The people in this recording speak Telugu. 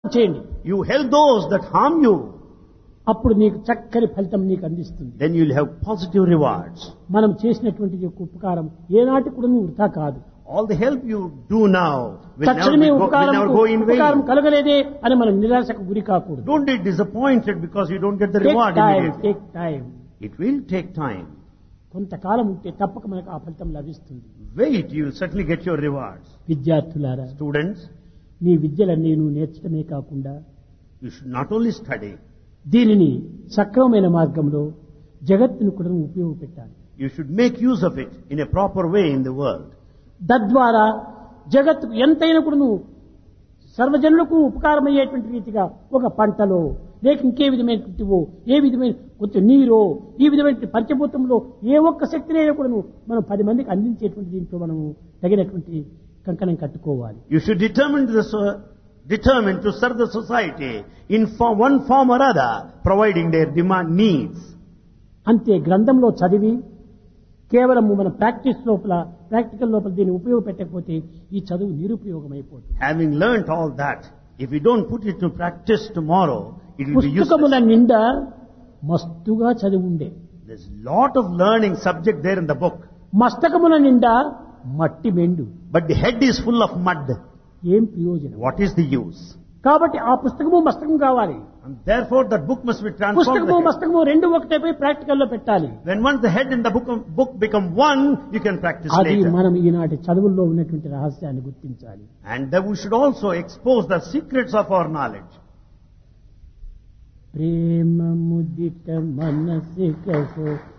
చేయండి You help those that harm you, అప్పుడు నీకు చక్కని ఫలితం నీకు అందిస్తుంది then you'll have positive rewards. మనం చేసినటువంటి యొక్క ఉపకారం ఏనాటి కూడా నువ్వు వృధా కాదు All the help you do now will never, తక్షణమే be go, will ఉపకారం never go in ఉపకారం vain. కలగలేదే అని మనం నిరాశకు గురి కాకూడదు Don't be disappointed because you don't get the take reward time immediately. Take time It will take time. కొంతకాలం ఉంటే తప్పక మనకు ఆ ఫలితం లభిస్తుంది Wait, you will certainly get your rewards. విద్యార్థులారా Students, నీ విద్యలన్నీ నువ్వు నేర్చడమే కాకుండా you should not only study, దీనిని సక్రమమైన మార్గంలో జగత్తును కూడా నువ్వు ఉపయోగపెట్టాలి you should make use of it in a proper way in the world. తద్వారా జగత్తుకు ఎంతైనా కూడా నువ్వు సర్వజనులకు ఉపకారమయ్యేటువంటి రీతిగా ఒక పంటలో లేక ఇంకే విధమైనటువంటివో ఏ విధమైన కొంచెం నీరో ఈ విధమైన పంచభూతంలో ఏ ఒక్క శక్తినైనా కూడా నువ్వు మనం పది మందికి అందించేటువంటి దీంట్లో మనం తగినటువంటి కంకణం కట్టుకోవాలి You should determine to, the, so- determine to serve the society in form, one form or other, providing their demand needs. అంతే గ్రంథంలో చదివి కేవలం మన ప్రాక్టీస్ లోపల ప్రాక్టికల్ లోపల దీన్ని ఉపయోగపెట్టకపోతే ఈ చదువు నిరుపయోగమైపోతుంది Having learnt all that, if we don't put it to practice tomorrow, it will be పుస్తకముల useless. నిండా మస్తుగా చదివి ఉండే There's lot of learning subject there in the book, మస్తకముల నిండా మట్టి మెండు but the head is full of mud. ఏం ప్రయోజనం What is the use? కాబట్టి ఆ పుస్తకము మస్తకం కావాలి And therefore that book must be transformed. పుస్తకము the head. మస్తకము రెండు ఒకటే పోయి ప్రాక్టికల్ లో పెట్టాలి When once the head and the book, book become one, you can practice అది later. మనం ఈనాటి చదువుల్లో ఉన్నటువంటి రహస్యాన్ని గుర్తించాలి And that we should also expose the secrets of our knowledge. ప్రేమ ముదిట మనసి కహో